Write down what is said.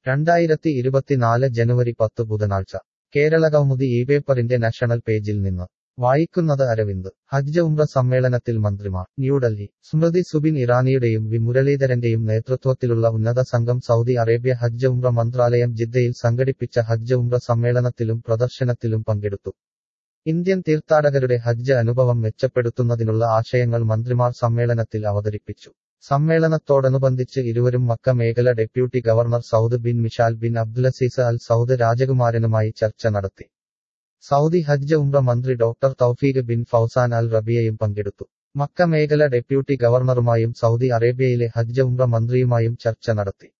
രണ്ടായിരത്തി ഇരുപത്തിനാല് ജനുവരി പത്ത് ബുധനാഴ്ച കേരളകൗമുദി ഈ പേപ്പറിന്റെ നാഷണൽ പേജിൽ നിന്ന് വായിക്കുന്നത് അരവിന്ദ് ഹജ്ജ് ഉംറ സമ്മേളനത്തിൽ മന്ത്രിമാർ ന്യൂഡൽഹി സ്മൃതി സുബിൻ ഇറാനിയുടെയും വി മുരളീധരന്റെയും നേതൃത്വത്തിലുള്ള ഉന്നത സംഘം സൗദി അറേബ്യ ഹജ്ജ് ഉംറ മന്ത്രാലയം ജിദ്ദയിൽ സംഘടിപ്പിച്ച ഹജ്ജ് ഉംറ സമ്മേളനത്തിലും പ്രദർശനത്തിലും പങ്കെടുത്തു ഇന്ത്യൻ തീർത്ഥാടകരുടെ ഹജ്ജ് അനുഭവം മെച്ചപ്പെടുത്തുന്നതിനുള്ള ആശയങ്ങൾ മന്ത്രിമാർ സമ്മേളനത്തിൽ അവതരിപ്പിച്ചു സമ്മേളനത്തോടനുബന്ധിച്ച് ഇരുവരും മക്ക മേഖല deputy governor Saud bin Mishal bin Abdulaziz Al Saud രാജകുമാരനുമായി ചർച്ച നടത്തി സൗദി ഹജ്ജ് ഉംറ മന്ത്രി doctor Tawfiq bin Fawzan Al റബിയയും പങ്കെടുത്തു മക്ക മേഖല ഡെപ്യൂട്ടി ഗവർണറുമായും സൗദി അറേബ്യയിലെ ഹജ്ജ് ഉംറ മന്ത്രിയുമായും ചർച്ച നടത്തി